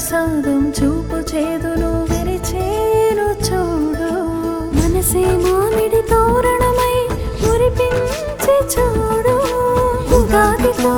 ప్రసాదం చూపు చేదును విరిచేను చూడు మనసే మామిడి తోరణమై మురిపించి చూడు ఉగాదితో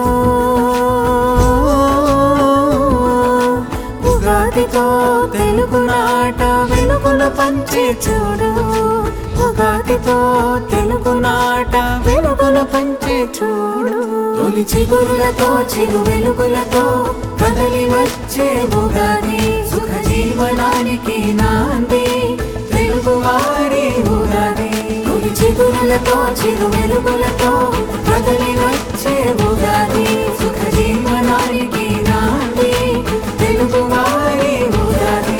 ఉగాదితో తెలుగు నాట వెలుగును పంచి చూడు ఉగాదితో తెలుగు నాట వెలుగును పంచి చూడు తొలి చిగురులతో చిరు వెలుగులతో కదలి వచ్చే ఉగాది సుఖ జీవనానికి నాంది తెలుగు వారి ఉగాది తొలి చిగురులతో చిరు వెలుగులతో కదలి వచ్చే ఉగాది సుఖ జీవనానికి నాంది తెలుగు వారి ఉగాది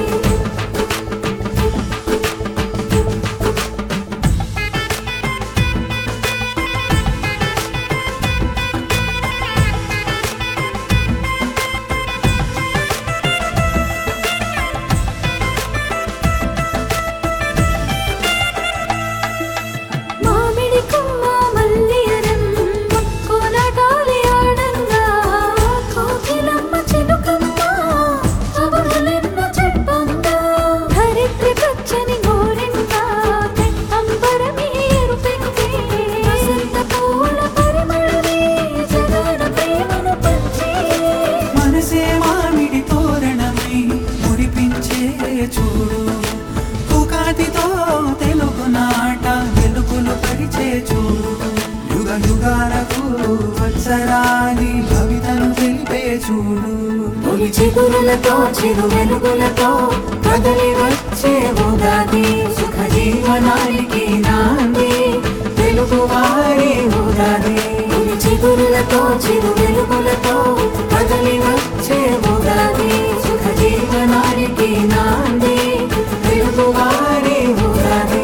మామిడి కొమ్మ మల్లియరం కోలాటాలి ఆడంగా కోకిలమ్మ చిలుకమ్మ కబుర్లెన్నో చెప్పంగా ధరిత్రి పచ్చని గోరింట అంబరమే ఎరుపెక్కి వసంత పూల పరిమళమే జగన ప్రేమను పంచే మనసే మామిడి తోరణమై మురిపించే చూడు ఉగాదితో తెలుగు నాట వెలుగులు పరిచే చూడు యుగ యుగాలకు వత్సరాని భవితను తెలిపే చూడు తొలి చిగురులతో చిరు వెలుగులతో కదలి వచ్చే ఉగాది సుఖ జీవనానికి నాంది తెలుగు వారి ఉగాది తొలి చిగురులతో చిరు వెలుగులతో కదలి వచ్చే ఉగాది సుఖ జీవనానికి నాంది తెలుగు వారి ఉగాది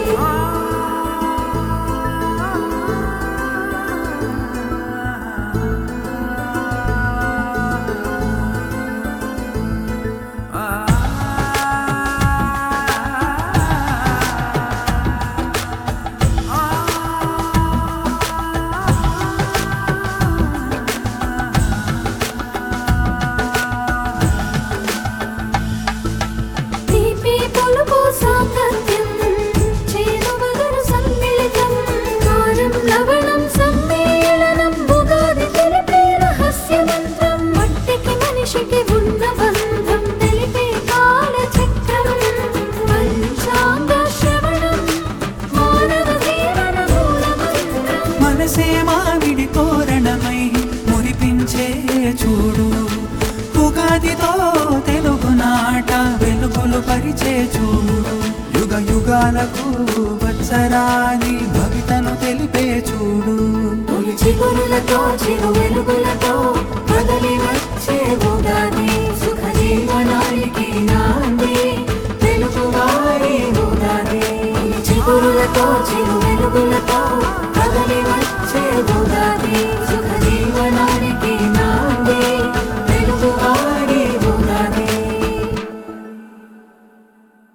తీపి పులుపు సాంగత్యం చేదు వగరు సమ్మిళితం కారం లవణం సమ్మేళనం ఉగాది తెలిపే రహస్య మంత్రం మట్టికి మనిషికి ఉన్న బంధం తెలిపే కాల చక్రం పంచాంగ శ్రవణం మానవ జీవన మూల మంత్రం మనసే మామిడి తోరణమై మురిపించే చూడు ఉగాదితో తెలుగు నాట వెలుగులు పరిచే చూడు యుగ యుగాలకు వత్సరాని భవితను తెలిపే చూడు తొలి చిగురులతో చిరు వెలుగులతో కదలి వచ్చే ఉగాది సుఖ జీవనానికి నాంది తెలుగు వారి ఉగాది తొలి చిగురులతో చిరు